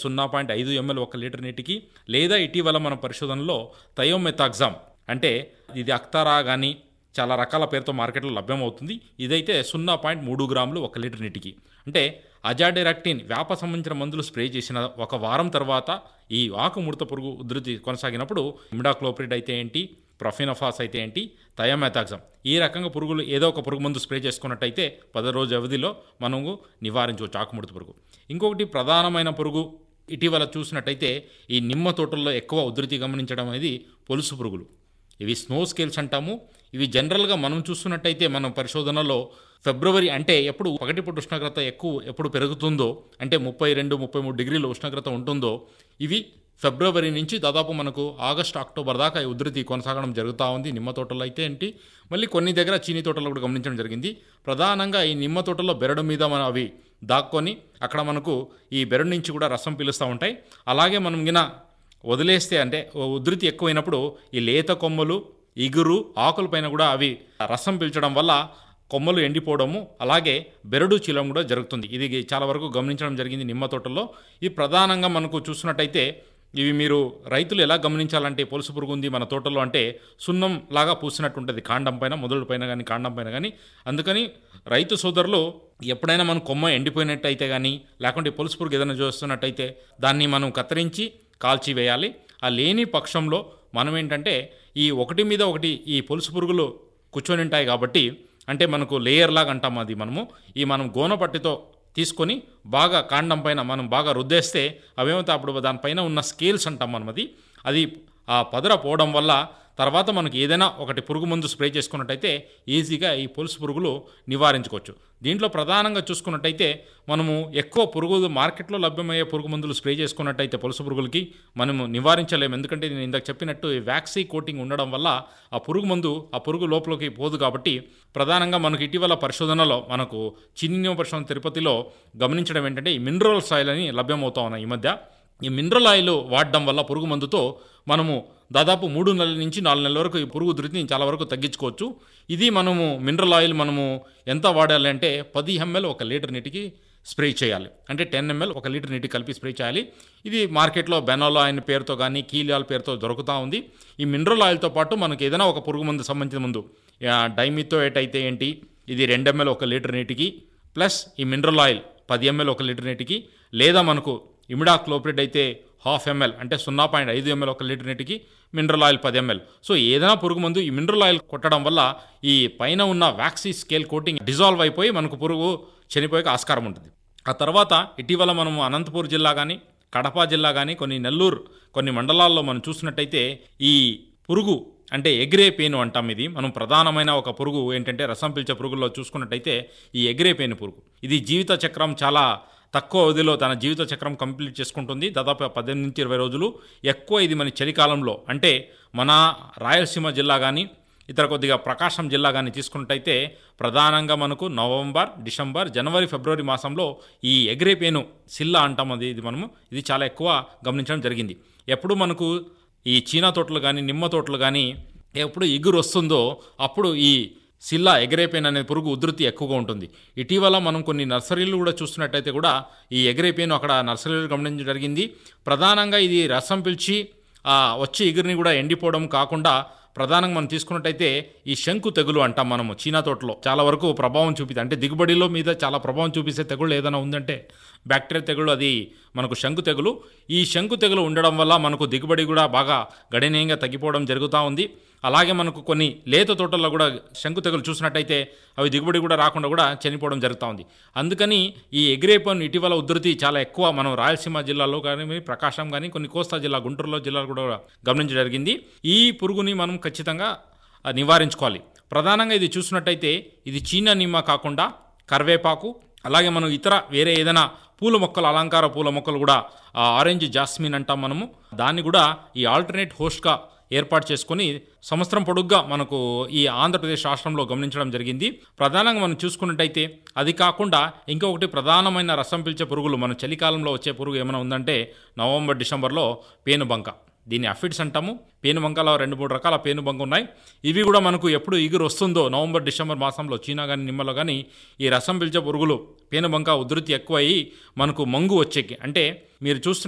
సున్నా పాయింట్ ఐదు ఎంఎల్ ఒక లీటర్ నీటికి లేదా ఇటీవల మన పరిశోధనలో థయోమెథాక్సామ్ అంటే ఇది అక్తారా కానీ చాలా రకాల పేరుతో మార్కెట్లో లభ్యమవుతుంది ఇదైతే సున్నా పాయింట్ మూడు గ్రాములు ఒక లీటర్ నీటికి అంటే అజాడెరాక్టిన్ వ్యాప సంబంధించిన మందులు స్ప్రే చేసిన ఒక వారం తర్వాత ఈ ఆకు ముడత పురుగు ఉధృతి కొనసాగినప్పుడు ఇమిడాక్లోప్రిడ్ అయితే ఏంటి ప్రొఫినఫాస్ అయితే ఏంటి థయోమెథాక్సమ్ ఈ రకంగా పురుగులు ఏదో ఒక పురుగు మందు స్ప్రే చేసుకున్నట్టయితే పది రోజు వ్యవధిలో మనము నివారించవచ్చు ఆకుముడత పురుగు ఇంకొకటి ప్రధానమైన పురుగు ఇటీవల చూసినట్టయితే ఈ నిమ్మ తోటల్లో ఎక్కువ ఉధృతి గమనించడం అనేది పొలుసు పురుగులు ఇవి స్నో స్కేల్స్ అంటాము ఇవి జనరల్గా మనం చూస్తున్నట్టయితే మన పరిశోధనలో ఫిబ్రవరి అంటే ఎప్పుడు పగటిపూట ఉష్ణోగ్రత ఎక్కువ ఎప్పుడు పెరుగుతుందో అంటే ముప్పై రెండు ముప్పై మూడు డిగ్రీల ఉష్ణోగ్రత ఉంటుందో ఇవి ఫిబ్రవరి నుంచి దాదాపు మనకు ఆగస్ట్ అక్టోబర్ దాకా ఈ ఉధృతి కొనసాగడం జరుగుతూ ఉంది నిమ్మ తోటలో అయితే ఏంటి మళ్ళీ కొన్ని దగ్గర చీనీ తోటలో కూడా గమనించడం జరిగింది ప్రధానంగా ఈ నిమ్మ తోటలో బెరడు మీద మనం అవి దాక్కొని అక్కడ మనకు ఈ బెరడు నుంచి కూడా రసం పీలుస్తూ ఉంటాయి అలాగే మనం గిన వదిలేస్తే అంటే ఉధృతి ఎక్కువైనప్పుడు ఈ లేత కొమ్మలు ఇగురు ఆకులపైన కూడా అవి రసం పీల్చడం వల్ల కొమ్మలు ఎండిపోవడము అలాగే బెరడు చీలం కూడా జరుగుతుంది ఇది చాలా వరకు గమనించడం జరిగింది నిమ్మ తోటల్లో ఇది ప్రధానంగా మనకు చూసినట్టయితే ఇవి మీరు రైతులు ఎలా గమనించాలంటే పొలుసు పురుగు ఉంది మన తోటలో అంటే సున్నం లాగా పూసినట్టు ఉంటుంది కాండం పైన మొదలు పైన కానీ కాండం పైన కానీ అందుకని రైతు సోదరులు ఎప్పుడైనా మనం కొమ్మ ఎండిపోయినట్టయితే కానీ లేకుంటే పొలుసు పురుగు ఏదైనా చూస్తున్నట్టయితే దాన్ని మనం కత్తిరించి కాల్చి వేయాలి ఆ లేని పక్షంలో మనం ఏంటంటే ఈ ఒకటి మీద ఒకటి ఈ పొలుసు పురుగులు కూర్చొని ఉంటాయి కాబట్టి అంటే మనకు లేయర్ లాగా అంటాం అది మనము ఈ మనం గోన పట్టితో తీసుకొని బాగా కాండం పైన మనం బాగా రుద్దేస్తే అవేమైతే అప్పుడు దానిపైన ఉన్న స్కేల్స్ అంటాం మనం అది అది ఆ పదర పోవడం వల్ల తర్వాత మనకి ఏదైనా ఒకటి పురుగు మందు స్ప్రే చేసుకున్నట్టయితే ఈజీగా ఈ పొలుసు పురుగులు నివారించుకోవచ్చు దీంట్లో ప్రధానంగా చూసుకున్నట్టయితే మనము ఎక్కువ పురుగు మార్కెట్లో లభ్యమయ్యే పురుగు మందులు స్ప్రే చేసుకున్నట్టయితే పొలుసు పురుగులకి మనము నివారించలేము ఎందుకంటే నేను ఇందాక చెప్పినట్టు ఈ వ్యాక్సీ కోటింగ్ ఉండడం వల్ల ఆ పురుగు మందు ఆ పురుగు లోపలికి పోదు కాబట్టి ప్రధానంగా మనకు ఇటీవల పరిశోధనలో మనకు చిన్న పరిశోధన తిరుపతిలో గమనించడం ఏంటంటే ఈ మినరల్ సాయిల్ అని లభ్యమవుతా ఉన్నాయి ఈ మధ్య ఈ మినరల్ ఆయిల్ వాడడం వల్ల పురుగు మందుతో మనము దాదాపు మూడు నెలల నుంచి నాలుగు నెలల వరకు ఈ పురుగు ఉధృతిని చాలా వరకు తగ్గించుకోవచ్చు ఇది మనము మినరల్ ఆయిల్ మనము ఎంత వాడాలి అంటే పది ఎంఎల్ ఒక లీటర్ నీటికి స్ప్రే చేయాలి అంటే టెన్ ఎంఎల్ ఒక లీటర్ నీటికి కలిపి స్ప్రే చేయాలి ఇది మార్కెట్లో బెనాలో ఆయన పేరుతో కానీ కీలియాల్ పేరుతో దొరుకుతూ ఉంది ఈ మినరల్ ఆయిల్తో పాటు మనకి ఏదైనా ఒక పురుగు మందు సంబంధించిన ముందు డైమితో అయితే ఏంటి ఇది రెండు ఎంఎల్ ఒక లీటర్ నీటికి ప్లస్ ఈ మినరల్ ఆయిల్ పది ఎంఎల్ ఒక లీటర్ నీటికి లేదా మనకు ఇమిడాక్లోప్రిడ్ అయితే హాఫ్ ఎంఎల్ అంటే సున్నా పాయింట్ ఐదు ఎంఎల్ ఒక లీటర్ నీటికి మినరల్ ఆయిల్ పది ఎంఎల్ సో ఏదైనా పురుగు మందు ఈ మినరల్ ఆయిల్ కొట్టడం వల్ల ఈ పైన ఉన్న వ్యాక్సీ స్కేల్ కోటింగ్ డిజాల్వ్ అయిపోయి మనకు పురుగు చనిపోయే ఆస్కారం ఉంటుంది ఆ తర్వాత ఇటీవల మనము అనంతపూర్ జిల్లా కానీ కడప జిల్లా కానీ కొన్ని నెల్లూరు కొన్ని మండలాల్లో మనం చూసినట్టయితే ఈ పురుగు అంటే ఎగిరే పేను అంటాం ఇది మనం ప్రధానమైన ఒక పురుగు ఏంటంటే రసం పీల్చే పురుగుల్లో చూసుకున్నట్టయితే ఈ ఎగిరే పేను పురుగు ఇది జీవిత చక్రం చాలా తక్కువ అవధిలో తన జీవిత చక్రం కంప్లీట్ చేసుకుంటుంది దాదాపు పద్దెనిమిది నుంచి ఇరవై రోజులు ఎక్కువ ఇది మన చలికాలంలో అంటే మన రాయలసీమ జిల్లా కానీ ఇతర కొద్దిగా ప్రకాశం జిల్లా కానీ తీసుకున్నట్టయితే ప్రధానంగా మనకు నవంబర్ డిసెంబర్ జనవరి ఫిబ్రవరి మాసంలో ఈ ఎగిరేపేను సిల్లా అంటాం అది ఇది మనము ఇది చాలా ఎక్కువ గమనించడం జరిగింది ఎప్పుడు మనకు ఈ చీనా తోటలు కానీ నిమ్మ తోటలు కానీ ఎప్పుడు ఎగురు వస్తుందో అప్పుడు ఈ సిల్లా ఎగరేపేన్ అనే పురుగు ఉధృతి ఎక్కువగా ఉంటుంది ఇటీవల మనం కొన్ని నర్సరీలు కూడా చూస్తున్నట్టయితే కూడా ఈ ఎగరేపేను అక్కడ నర్సరీలు గమనించడం జరిగింది ప్రధానంగా ఇది రసం పిలిచి వచ్చే ఎగురిని కూడా ఎండిపోవడం కాకుండా ప్రధానంగా మనం తీసుకున్నట్టయితే ఈ శంకు తెగులు అంటాం మనము చీనా తోటలో చాలా వరకు ప్రభావం చూపిస్తుంది అంటే దిగుబడిలో మీద చాలా ప్రభావం చూపిస్తే తెగుళ్ళు ఏదైనా ఉందంటే బ్యాక్టీరియా తెగులు అది మనకు శంకు తెగులు ఈ శంకు తెగులు ఉండడం వల్ల మనకు దిగుబడి కూడా బాగా గణనీయంగా తగ్గిపోవడం జరుగుతూ ఉంది అలాగే మనకు కొన్ని లేత తోటల్లో కూడా శంకు తెగులు చూసినట్టయితే అవి దిగుబడి కూడా రాకుండా కూడా చనిపోవడం జరుగుతూ ఉంది అందుకని ఈ ఎగిరేపన్ ఇటీవల ఉధృతి చాలా ఎక్కువ మనం రాయలసీమ జిల్లాలో కానీ ప్రకాశం కానీ కొన్ని కోస్తా జిల్లా గుంటూరులో జిల్లాలో కూడా గమనించడం జరిగింది ఈ పురుగుని మనం ఖచ్చితంగా నివారించుకోవాలి ప్రధానంగా ఇది చూసినట్టయితే ఇది చీనా నిమ్మ కాకుండా కరివేపాకు అలాగే మనం ఇతర వేరే ఏదైనా పూల మొక్కలు అలంకార పూల మొక్కలు కూడా ఆరెంజ్ జాస్మిన్ అంటాం మనము దాన్ని కూడా ఈ ఆల్టర్నేట్ హోస్ట్గా ఏర్పాటు చేసుకొని సంవత్సరం పొడుగ్గా మనకు ఈ ఆంధ్రప్రదేశ్ రాష్ట్రంలో గమనించడం జరిగింది ప్రధానంగా మనం చూసుకున్నట్టయితే అది కాకుండా ఇంకొకటి ప్రధానమైన రసం పీల్చే పురుగులు మన చలికాలంలో వచ్చే పురుగు ఏమైనా ఉందంటే నవంబర్ డిసెంబర్లో పేనుబంక దీన్ని అఫిడ్స్ అంటాము పేనుబంకలో రెండు మూడు రకాల పేనుబంక ఉన్నాయి ఇవి కూడా మనకు ఎప్పుడు ఎగురు వస్తుందో నవంబర్ డిసెంబర్ మాసంలో చీనా కానీ నిమ్మలో కానీ ఈ రసం పీల్చే పురుగులు పేనుబంక ఉధృతి ఎక్కువయ్యి మనకు మంగు వచ్చేకి అంటే మీరు చూస్తున్న